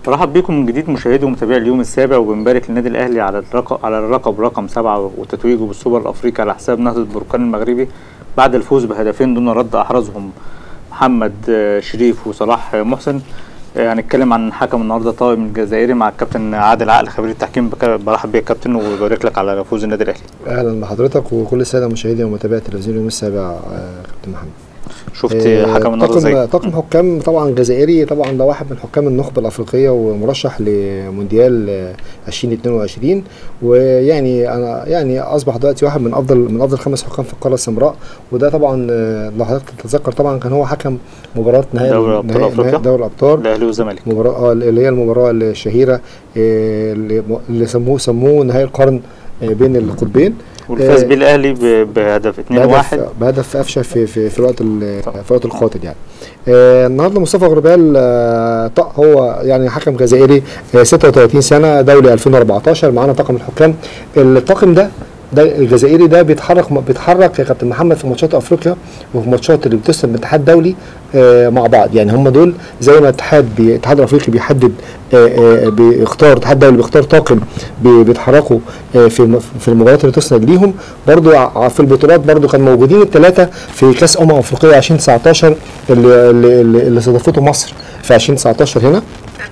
برحب بكم من جديد مشاهدي ومتابعي اليوم السابع وبنبارك للنادي الاهلي على الرقم على اللقب رقم سبعه وتتويجه بالسوبر الافريقي على حساب نهضه بركان المغربي بعد الفوز بهدفين دون رد احرزهم محمد آه، شريف وصلاح محسن آه، هنتكلم عن حكم النهارده طاقم الجزائري مع الكابتن عادل عقل خبير التحكيم بك- برحب بيك يا كابتن وببارك لك على فوز النادي الاهلي اهلا بحضرتك وكل الساده مشاهدي ومتابعي التلفزيون اليوم السابع آه، كابتن محمد شفت آه، حكم النهارده طاقم ازاي؟ طاقم حكام طبعا جزائري طبعا ده واحد من حكام النخبه الافريقيه ومرشح لمونديال آه، 2022 ويعني انا يعني اصبح دلوقتي واحد من افضل من افضل خمس حكام في القاره السمراء وده طبعا آه، لو حضرتك تتذكر طبعا كان هو حكم مباراه نهائي دوري أبطال نهائي- أفريقيا؟ نهائي دوري الابطال الاهلي والزمالك مباراة اه اللي هي المباراة الشهيرة آه، اللي اللي سموه سموه نهائي القرن آه، بين القطبين والفاز آه، بيه الاهلي ب- بهدف 2-1 بهدف بهدف قفشه في في في الوقت ال- في الوقت القاتل يعني آه النهارده مصطفى غربال آه طق هو يعني حكم جزائري آه 36 سنه دولي 2014 معانا طاقم الحكام الطاقم ده ده الجزائري ده بيتحرك بيتحرك يا كابتن محمد في ماتشات افريقيا وفي ماتشات اللي بتسلم من اتحاد دولي آه مع بعض يعني هم دول زي ما الاتحاد بي- الاتحاد الافريقي بيحدد آه آه بيختار الاتحاد الدولي بيختار طاقم بي- بيتحركوا آه في الم- في المباريات اللي تسند ليهم برضو ع- في البطولات برضو كان موجودين الثلاثه في كاس امم افريقيه 2019 اللي اللي, اللي اللي استضافته مصر في 2019 هنا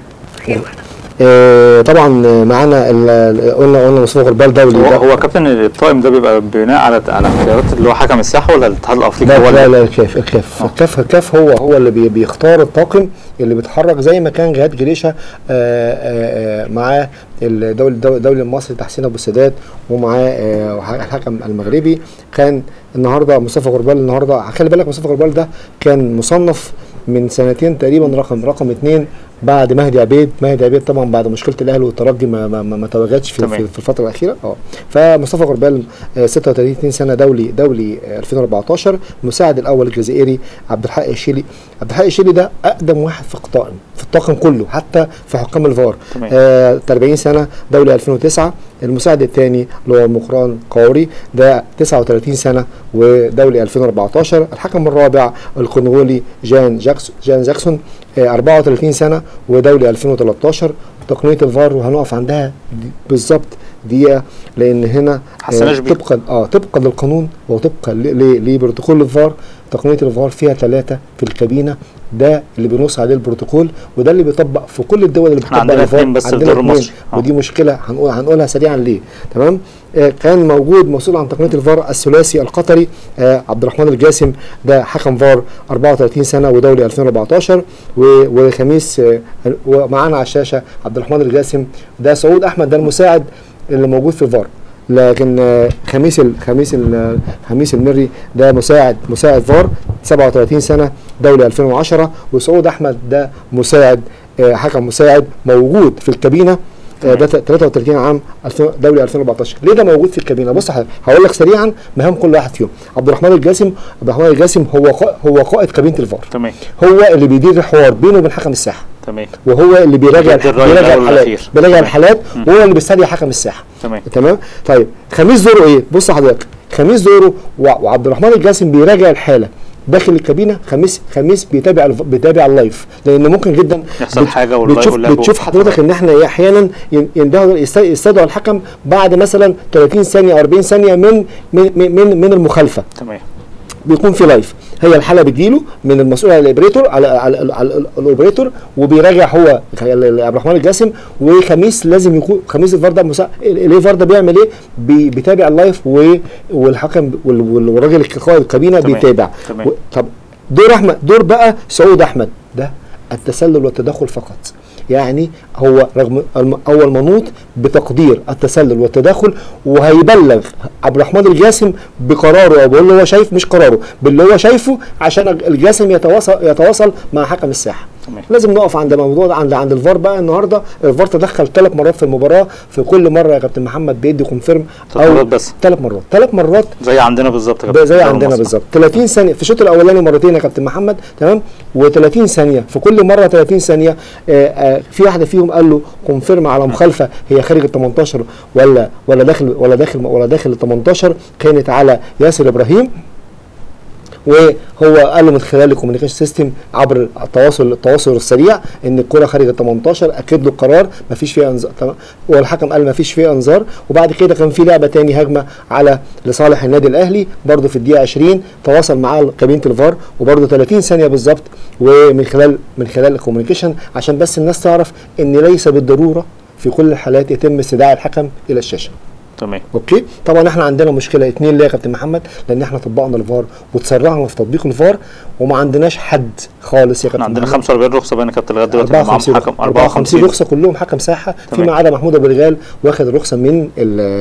آه، طبعا معانا ال- ال- قلنا قلنا مصطفى غربال دولي هو ده- هو كابتن الطاقم ده بيبقى بناء على على اختيارات اللي هو حكم الساحه ولا الاتحاد الافريقي هو لا لا اللي لا الكاف الكاف آه. الكاف الكاف هو هو اللي بي- بيختار الطاقم اللي بيتحرك زي ما كان جهاد جريشه آه، آه، آه، معاه الدولي الدولي الدولي المصري تحسين ابو السادات ومعاه آه، وح- الحكم المغربي كان النهارده مصطفى غربال النهارده خلي بالك مصطفى غربال ده كان مصنف من سنتين تقريبا رقم رقم اثنين بعد مهدي عبيد مهدي عبيد طبعا بعد مشكله الاهلي والترجي ما ما, ما, ما تواجدش في, تمام. في, في الفتره الاخيره اه فمصطفى غربال آه، 36 سنه دولي دولي آه، 2014 المساعد الاول الجزائري عبد الحق الشيلي عبد الحق الشيلي ده اقدم واحد في الطاقم في الطاقم كله حتى في حكام الفار تمام. آه 40 سنه دولي 2009 المساعد الثاني اللي هو مقران قوري ده 39 سنه ودولي 2014 الحكم الرابع الكونغولي جان جاكسون جان جاكسون آه 34 سنه ودولي 2013 تقنيه الفار وهنقف عندها دي- بالظبط دقيقه لان هنا حسناش آه بيه. طبقا اه طبقا للقانون وطبقا ل- ل- لبروتوكول الفار تقنيه الفار فيها ثلاثه في الكابينه ده اللي بينص عليه البروتوكول وده اللي بيطبق في كل الدول اللي احنا بتطبق عندنا الفار اتنين بس في عندنا الدوري اتنين. المصري. آه. ودي مشكله هنقول هنقولها سريعا ليه تمام آه كان موجود مسؤول عن تقنيه الفار الثلاثي القطري آه عبد الرحمن الجاسم ده حكم فار 34 سنه ودولي 2014 و- وخميس آه ومعانا على الشاشه عبد الرحمن الجاسم ده سعود احمد ده المساعد اللي موجود في الفار لكن آه، خميس ال- خميس ال- خميس المري ده مساعد مساعد فار 37 سنه دولي 2010 وسعود احمد ده مساعد آه، حكم مساعد موجود في الكابينه آه، ده 33 عام 2000 دولي 2014 ليه ده موجود في الكابينه بص ح- هقول لك سريعا مهام كل واحد فيهم عبد الرحمن الجاسم عبد الرحمن الجاسم هو قا- هو قائد كابينه الفار تمام هو اللي بيدير الحوار بينه وبين حكم الساحه تمام وهو اللي بيراجع بيدي الرأي بيراجع الأول الحالات والأخير. بيراجع تمام. الحالات مم. وهو اللي بيستدعي حكم الساحه تمام تمام طيب خميس دوره ايه بص حضرتك خميس دوره و- وعبد الرحمن الجاسم بيراجع الحاله داخل الكابينه خميس خميس بيتابع الف- بيتابع اللايف لان ممكن جدا يحصل حاجة واللايف بتشوف واللايف بتشوف هو- حضرتك ان احنا احيانا ين- يندهوا يست- يستدعوا الحكم بعد مثلا 30 ثانيه 40 ثانيه من من من, من المخالفه تمام بيكون في لايف هي الحاله بتجيله من المسؤول على الاوبريتور على على, على الاوبريتور وبيراجع هو عبد الرحمن الجاسم وخميس لازم يكون خميس الفار ده مسا... الفار ده بيعمل ايه؟ بي... بيتابع اللايف و... والحكم وال... وال- والراجل قائد الكابينه تمام. بيتابع تمام. و... طب دور احمد دور بقى سعود احمد ده التسلل والتدخل فقط يعني هو رغم الم- اول منوط بتقدير التسلل والتدخل وهيبلغ عبد الرحمن الجاسم بقراره او بيقول له هو شايف مش قراره باللي هو شايفه عشان الجاسم يتواصل يتواصل مع حكم الساحه تمام. لازم نقف عند موضوع ده عند عند الفار بقى النهارده الفار تدخل ثلاث مرات في المباراه في كل مره يا كابتن محمد بيدي كونفيرم ثلاث مرات بس. ثلاث مرات ثلاث مرات زي عندنا بالظبط يا ده زي كابتن. عندنا مصر. بالظبط 30 ثانيه في الشوط الاولاني مرتين يا كابتن محمد تمام و30 ثانيه في كل مره 30 ثانيه آه آه في واحده فيهم قال له كونفيرم على مخالفه هي خارج ال 18 ولا ولا داخل ولا داخل ولا داخل ال 18 كانت على ياسر ابراهيم وهو قال له من خلال الكوميونيكيشن سيستم عبر التواصل التواصل السريع ان الكره خارج ال 18 اكد له القرار ما فيش فيها انذار تمام والحكم قال ما فيش فيها انذار وبعد كده كان في لعبه تاني هجمه على لصالح النادي الاهلي برده في الدقيقه 20 تواصل معاه كابينه الفار وبرده 30 ثانيه بالظبط ومن خلال من خلال الكوميونيكيشن عشان بس الناس تعرف ان ليس بالضروره في كل الحالات يتم استدعاء الحكم الى الشاشه تمام اوكي طبعا احنا عندنا مشكله اتنين ليه يا كابتن محمد لان احنا طبقنا الفار وتسرعنا في تطبيق الفار وما عندناش حد خالص يا احنا كابتن عندنا محمد. 45 رخصه بقى يا كابتن لغايه دلوقتي معاهم 54 حكم 54 54 رخصه كلهم حكم ساحه تمام. فيما عدا محمود ابو رجال واخد الرخصه من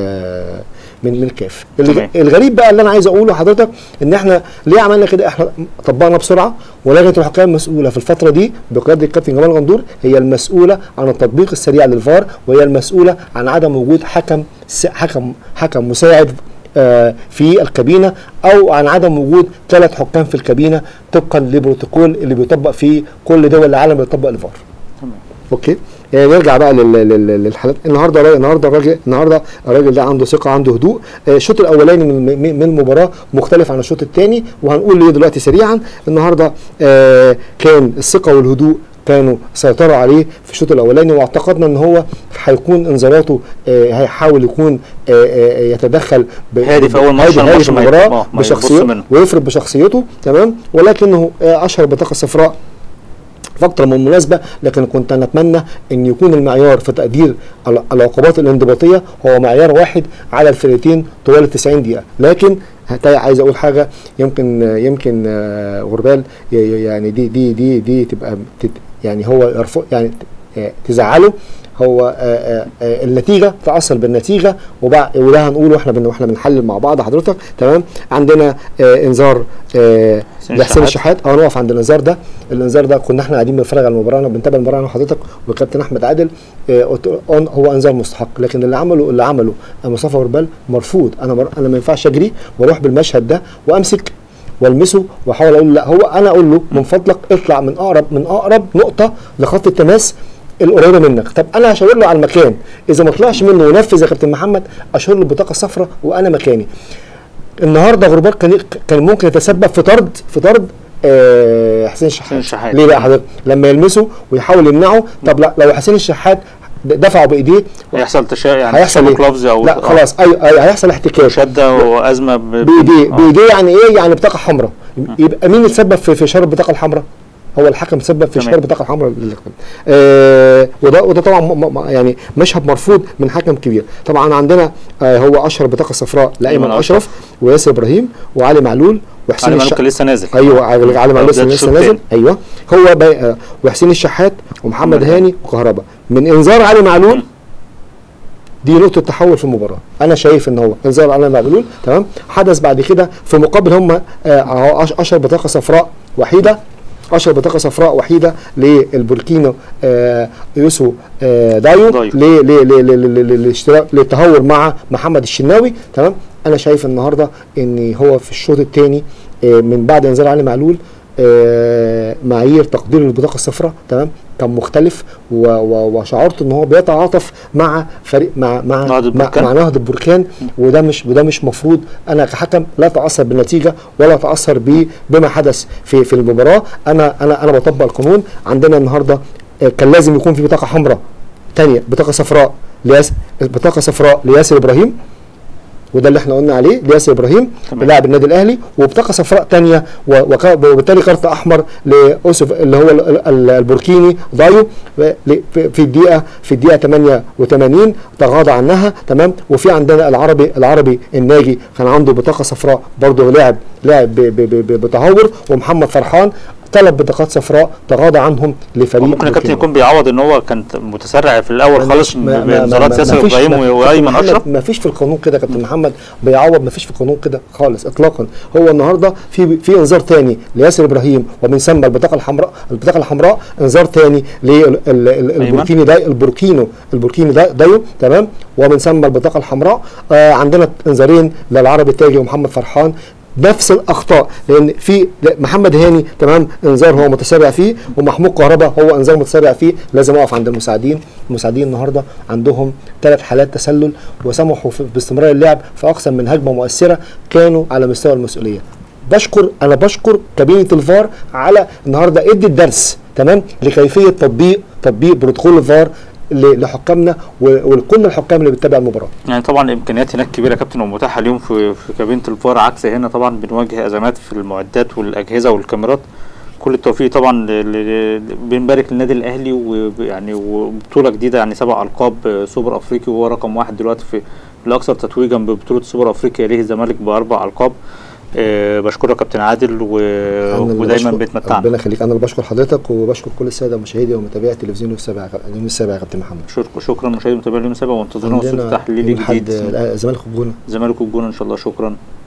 ال- من من الكاف الغ- تمام. الغريب بقى اللي انا عايز اقوله لحضرتك ان احنا ليه عملنا كده احنا طبقنا بسرعه ولجنه الحكام المسؤوله في الفتره دي بقياده الكابتن جمال غندور هي المسؤوله عن التطبيق السريع للفار وهي المسؤوله عن عدم وجود حكم س- حكم حكم مساعد آه، في الكابينه او عن عدم وجود ثلاث حكام في الكابينه طبقا لبروتوكول اللي بيطبق في كل دول العالم بيطبق الفار تمام اوكي آه نرجع بقى لل- لل- للحالات النهارده الراجل- النهارده الراجل النهارده الراجل ده عنده ثقه عنده هدوء آه، الشوط الاولاني من من من المباراه مختلف عن الشوط الثاني وهنقول ليه دلوقتي سريعا النهارده آه كان الثقه والهدوء كانوا سيطروا عليه في الشوط الاولاني واعتقدنا ان هو هيكون انذاراته آه هيحاول يكون آه آه يتدخل ب- هادي في أول ماتش، هادي- هادي الماتش في ما يت- المباراه آه، ما يبص بشخصيته منه. ويفرض بشخصيته تمام ولكنه آه اشهر بطاقه صفراء في اكتر من مناسبه لكن كنت نتمنى ان يكون المعيار في تقدير ال- العقوبات الانضباطيه هو معيار واحد على الفرقتين طوال ال 90 دقيقه لكن هتا- عايز اقول حاجه يمكن يمكن آه، غربال ي- ي- يعني دي دي دي دي تبقى تت- يعني هو يرفض يعني آه، تزعله هو آه، آه، آه، النتيجه تاثر بالنتيجه وبع- وده هنقوله احنا بن واحنا بنحلل مع بعض حضرتك تمام عندنا آه، انذار آه، حسين لحسين الشحات. الشحات اه نقف عند الانذار ده الانذار ده كنا احنا قاعدين بنتفرج على المباراه انا بنتابع المباراه انا وحضرتك والكابتن احمد عادل آه قلت له آه هو انذار مستحق لكن اللي عمله اللي عمله مصطفى غربال مرفوض انا مر... انا ما ينفعش اجري واروح بالمشهد ده وامسك والمسه واحاول اقول لا هو انا اقول له من فضلك اطلع من اقرب من اقرب نقطه لخط التماس القريبه منك طب انا هشاور له على المكان اذا ما طلعش منه ونفذ يا كابتن محمد اشاور له ببطاقه صفراء وانا مكاني النهارده غربال كان كان ممكن يتسبب في طرد في طرد آه حسين الشحات حسين الشحات. ليه بقى حضرتك لما يلمسه ويحاول يمنعه طب لا لو حسين الشحات دفعه بايديه هيحصل تشا يعني هيحصل ايه؟ كلوفز او لا خلاص اي اي هيحصل احتكاك شده وازمه ب- بايديه آه. بايديه يعني ايه يعني بطاقه حمراء يبقى مين يتسبب في في اشاره البطاقه الحمراء هو الحكم سبب في تمام. اشاره البطاقه الحمراء للحكم. آه وده وده طبعا م- م- يعني مشهد مرفوض من حكم كبير طبعا عندنا آه هو اشهر بطاقه صفراء لايمن أيمن اشرف وياسر ابراهيم وعلي معلول وحسين علي معلول الش- كان لسه نازل ايوه علي علي معلول لسه ده لسه الشوط نازل التاني. ايوه هو بي... آه وحسين الشحات ومحمد محمد هاني وكهربا من انذار علي معلول دي نقطة تحول في المباراة، أنا شايف إن هو إنذار علي معلول تمام؟ حدث بعد كده في مقابل هم آه، أهو أش- أشهر بطاقة صفراء وحيدة أشهر بطاقة صفراء وحيدة للبوركينو آه يوسو آه دايو دايو. ل- ل- ل- ل- ل- ل- للاشتراك للتهور مع محمد الشناوي تمام؟ أنا شايف النهاردة إن هو في الشوط الثاني من بعد إنذار علي معلول آه، معايير تقدير البطاقه الصفراء تمام كان مختلف و- و- وشعرت ان هو بيتعاطف مع فريق مع مع نهضة مع, البركان. مع نهضه البركان وده مش وده مش مفروض انا كحكم لا اتاثر بالنتيجه ولا اتاثر ب- بما حدث في في المباراه انا انا انا بطبق القانون عندنا النهارده آه، كان لازم يكون في بطاقه حمراء ثانيه بطاقه صفراء لياس بطاقه صفراء لياسر ابراهيم وده اللي احنا قلنا عليه لياسر ابراهيم تمام. لاعب النادي الاهلي وبطاقه صفراء ثانيه وبالتالي كارت احمر لاوسف اللي هو ال- ال- البوركيني ضايو ل- في في الدقيقه في الدقيقه 88 تغاضى عنها تمام وفي عندنا العربي العربي الناجي كان عنده بطاقه صفراء برضه لاعب لاعب ب- ب- ب- ب- بتهور ومحمد فرحان ثلاث بطاقات صفراء تغاضى عنهم لفريق ممكن الكابتن بوركينا. يكون بيعوض ان هو كان متسرع في الاول خالص ما- ما- ما- بانذارات ما- ياسر ما فيش- ابراهيم ما- وايمن محمد اشرف ما فيش في القانون كده يا كابتن محمد بيعوض ما فيش في القانون كده خالص اطلاقا هو النهارده في في انذار ثاني لياسر ابراهيم ومن ثم البطاقه الحمراء البطاقه الحمراء انذار ثاني للبوركيني داي البوركينو البوركيني داي دايو تمام ومن ثم البطاقه الحمراء آه عندنا انذارين للعربي التاجي ومحمد فرحان نفس الاخطاء لان في محمد هاني تمام انذار هو متسابع فيه ومحمود كهربا هو انذار متسابع فيه لازم اقف عند المساعدين المساعدين النهارده عندهم ثلاث حالات تسلل وسمحوا في- باستمرار اللعب في اكثر من هجمه مؤثره كانوا على مستوى المسؤوليه بشكر انا بشكر كابينه الفار على النهارده ادي الدرس تمام لكيفيه تطبيق تطبيق بروتوكول الفار ل- لحكامنا و- ولكل الحكام اللي بتتابع المباراه يعني طبعا الامكانيات هناك كبيره يا كابتن ومتاحه اليوم في في كابينه الفار عكس هنا طبعا بنواجه ازمات في المعدات والاجهزه والكاميرات كل التوفيق طبعا ل- ل- ل- بنبارك للنادي الاهلي ويعني وبطوله جديده يعني سبع القاب سوبر افريقي وهو رقم واحد دلوقتي في الاكثر تتويجا ببطوله سوبر افريقيا ليه الزمالك باربع القاب آه، بشكرك كابتن عادل و... أنا اللي ودايما بشكر- بتمتعنا ربنا يخليك انا اللي بشكر حضرتك وبشكر كل الساده مشاهدي ومتابعي التلفزيون السابع اليوم السابع يا كابتن محمد شكرا شكرا مشاهدي متابعي اليوم السابع وانتظرونا في عندنا استوديو تحليلي يوم الأحد، جديد آه، الزمالك والجونه الزمالك والجونه ان شاء الله شكرا